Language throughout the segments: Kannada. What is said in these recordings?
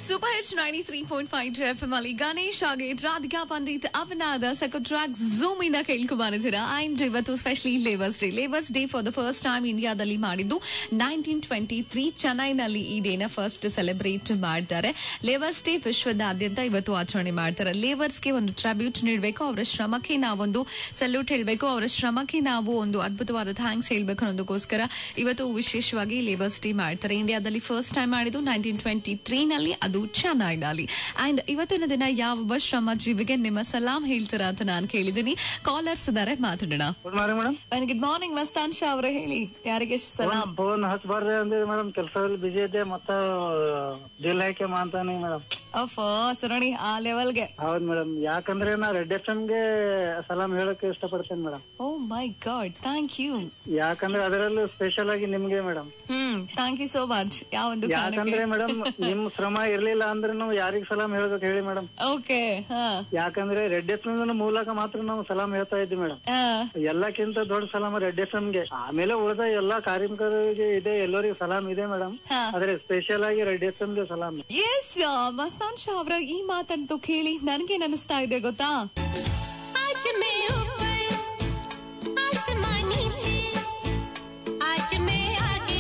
Super hits ninety three point five F M ಅಲ್ಲಿ ಗಣೇಶ್ ಹಾಗೆ ರಾಧಿಕಾ ಪಂಡಿತ್ ಅವನಾದ ಸಕ ಟ್ರ್ಯಾಕ್ ಝೂಮ್ ಇಂದ ಕೇಳ್ಕೊಂಬಂದಿದ್ದೀರಾ ಅಂಡ್ ಇವತ್ತು specially labours day labours day for the first time ಇಂಡಿಯಾದಲ್ಲಿ ಮಾಡಿದ್ದು ನೈನ್ಟೀನ್ ಟ್ವೆಂಟಿ ತ್ರೀ ಚೆನ್ನೈನಲ್ಲಿ ಈ ಡೇನ ಫಸ್ಟ್ ಸೆಲೆಬ್ರೇಟ್ ಮಾಡ್ತಾರೆ ಲೇಬರ್ಸ್ ಡೇ ವಿಶ್ವದಾದ್ಯಂತ ಇವತ್ತು ಆಚರಣೆ ಮಾಡ್ತಾರೆ ಲೇಬರ್ಸ್ಗೆ ಒಂದು ಟ್ರಿಬ್ಯೂಟ್ ನೀಡಬೇಕು ಅವರ ಶ್ರಮಕ್ಕೆ ನಾವೊಂದು ಸಲ್ಯೂಟ್ ಹೇಳಬೇಕು ಅವರ ಶ್ರಮಕ್ಕೆ ನಾವು ಒಂದು ಅದ್ಭುತವಾದ ಥ್ಯಾಂಕ್ಸ್ ಹೇಳ್ಬೇಕು ಅನ್ನೋದಕ್ಕೋಸ್ಕರ ಇವತ್ತು ವಿಶೇಷವಾಗಿ ಲೇಬರ್ಸ್ ಡೇ ಮಾಡ್ತಾರೆ ಇಂಡಿಯಾದಲ್ಲಿ ಫಸ್ಟ್ ಟೈಮ್ ಮಾಡಿದ್ದು ನೈನ್ಟೀನ್ ಟ್ವೆಂಟಿ ತ್ರೀ ನಲ್ಲಿ ಅದು ಚೆನ್ನೈನಲ್ಲಿ ಅಂಡ್ ಇವತ್ತಿನ ದಿನ ಯಾವ ಶ್ರಮ ಜೀವಿಗೆ ನಿಮ್ಮ ಸಲಾಂ ಹೇಳ್ತೀರಾ ಅಂತ ನಾನು ಕೇಳಿದ್ದೀನಿ ಕಾಲರ್ಸ್ ಇದಾರೆ ಮಾತಾಡೋಣ good morning madam good morning Mastan Shah ಅವರೇ ಹೇಳಿ ಯಾರಿಗೆ ಸಲಾಂ ಫೋನ್ ಹಚ್ಬಾರ್ದೆ ಅಂದ್ರೆ ಮೇಡಮ್ ಕೆಲಸದಲ್ಲಿ ಬಿಜಿ ಇದ್ದೆ ಮತ್ತ ಡೀಲ್ ಹಾಕಿ ಮಾತಾನೆ ಮೇಡಮ್ ಅಫ್ ಸರಣಿ ಆ ಲೆವೆಲ್ಗೆ ಹೌದ್ ಮೇಡಮ್ ಯಾಕಂದ್ರೆ ನಾ ರೆಡ್ ಎಫ್ ಗೆ ಸಲಾಂ ಹೇಳಕ್ಕೆ ಇಷ್ಟಪಡ್ತೇನೆ madam oh my god thank you ಯಾಕಂದ್ರೆ ಅದರಲ್ಲೂ ಸ್ಪೆಷಲ್ ಆಗಿ ನಿಮ್ಗೆ madam hmm thank you so much ಯಾವ ಒಂದು ಯಾಕಂದ್ರೆ ಮೇಡಮ್ ನಿಮ್ ಶ್ರಮ ಇರ್ಲಿಲ್ಲ ಅಂದ್ರೆ ನಾವು ಯಾರಿಗ್ ಸಲಾಂ ಹೇಳ್ಬೇಕು ಹೇಳಿ ಮೇಡಮ್ ಓಕೆ ಹಾ ಯಾಕಂದ್ರೆ ರೆಡ್ ಎಫ್ ಮೂಲಕ ಮಾತ್ರ ನಾವು ಸಲಾಂ ಹೇಳ್ತಾ ಇದ್ವಿ ಮೇಡಮ್ ಹಾ ಎಲ್ಲಕ್ಕಿಂತ ದೊಡ್ಡ ಸಲಾಂ ರೆಡ್ ಎಫ್ ಗೆ ಆಮೇಲೆ ಉಳಿದ ಎಲ್ಲಾ ಕಾರ್ಮಿಕರಿಗೆ ಇದೆ ಎಲ್ಲರಿಗೂ ಸಲಾಂ ಇದೆ ಮೇಡಮ್ ಹಾ. ಆದ್ರೆ ಸ್ಪೆಷಲ್ ಆಗಿ ರೆಡ್ ಎಫ್ ಗೆ ಸಲಾಂ ಎಸ್ ಮಸ್ತಾನ್ ಶಾ ಅವರ ಈ ಮಾತಂತೂ ಕೇಳಿ ನನಗೆ ಅನಿಸ್ತಾ ಇದೆ ಗೊತ್ತಾ आज मैं ऊपर आसमां नीचे आज मैं आगे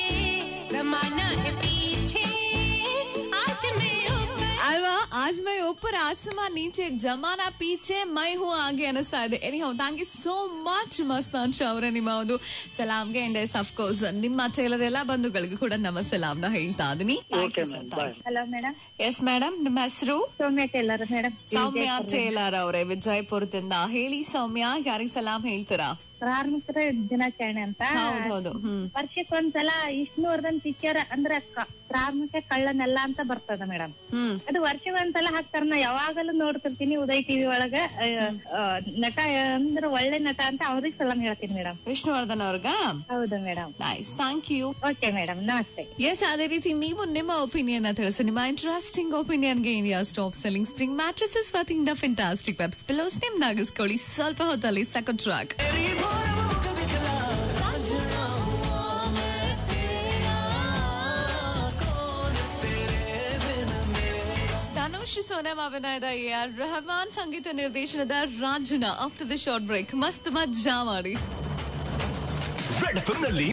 जमाना है पीछे आज मैं ऊपर ಅಲ್ವಾ ಆಜ್ ಮೈ ऊपर ಆಸಮಾನ್ ನೀಚೆ ಜಮಾನ ಪೀಚೆ ಮೈ ಹೂ ಹಾಗೆ ಅನಿಸ್ತಾ ಇದೆ anyhow thank you so much Mastan Shah ಅವರ ನಿಮ್ಮ ಒಂದು ಸಲಾಮ್ಗೆ ಅಂಡ್ ಎಸ್ ಅಫ್ಕೋರ್ಸ್ ನಿಮ್ಮ ಟೈಲರ್ ಎಲ್ಲ ಬಂಧುಗಳಿಗೂ ಕೂಡ ನಮ್ಮ ಸಲಾಮ್ನ ಹೇಳ್ತಾ ಇದೀನಿ okay ma'am bye hello madam yes madam ನಿಮ್ಮ ಹೆಸರು Soumya Tailor madam Soumya Tailor ಅವರೇ ವಿಜಯಪುರದಿಂದ ಹೇಳಿ ಸೌಮ್ಯ ಯಾರಿಗ್ ಸಲಾಂ ಹೇಳ್ತೀರಾ ಕಾರ್ಮಿಕರ ದಿನಾಚರಣೆ ಅಂತ ಹೌದು ಹೌದು ಹ್ಮ್ ವರ್ಷಕ್ಕೊಂದ್ಸಲ ವಿಷ್ಣುವರ್ಧನ್ ಪಿಕ್ಚರ್ ಅಂದ್ರೆ ಕ- ಕಾರ್ಮಿಕ ಕಳ್ಳನೆಲ್ಲ ಅಂತ ಬರ್ತದ ಮೇಡಮ್ ಹ್ಮ್ ಅದು ವರ್ಷಕ್ಕೊಂದ್ಸಲ ಹಾಕ್ತಾರ ನಾ ಯಾವಾಗಲೂ ನೋಡ್ತಿರ್ತೀನಿ ಉದಯ್ ಟಿವಿ ಒಳಗ ಆ, ಆ, ನಟ ಅಂದ್ರೆ ಒಳ್ಳೆ ನಟ ಅಂತ ಅವ್ರಿಗೆ ಸಲಾಮ್ ಹೇಳ್ತೀನಿ ಮೇಡಮ್ ವಿಷ್ಣುವರ್ಧನ್ ಅವ್ರಿಗ ಹೌದು madam nice thank you okay madam namaste yes ಅದೇ ರೀತಿ ನೀವು ನಿಮ್ಮ ಒಪಿನಿಯನ್ ತಿಳಿಸಿ ನಿಮ್ಮ ಇಂಟ್ರೆಸ್ಟಿಂಗ್ ಒಪಿನಿಯನ್ ಗೆ India stop selling spring mattresses ವತಿಯಿಂದ ಫೆಂಟಾಸ್ಟಿಕ್ ವೆಬ್ಸ್ ಪಿಲೋಸ್ ನಿಮ್ ನಾಗಿಸ್ಕೊಳ್ಳಿ ಸ್ವಲ್ಪ ಹೊತ್ತಲ್ಲಿ ಸೆಕೆಂಡ್ ಟ್ರ್ಯಾಕ್ ಧನುಷ್ ಸೋನಮ್ ಅಭಿನಯದ ಎ ಆರ್ ರೆಹಮಾನ್ ಸಂಗೀತ ನಿರ್ದೇಶನದ ರಾಜನ ಆಫ್ಟರ್ ದ ಶಾರ್ಟ್ ಬ್ರೇಕ್ ಮಸ್ತ್ ಮಜ್ಜಾ ಮಾಡಿ ರೆಡ್ ಎಫ್ ನಲ್ಲಿ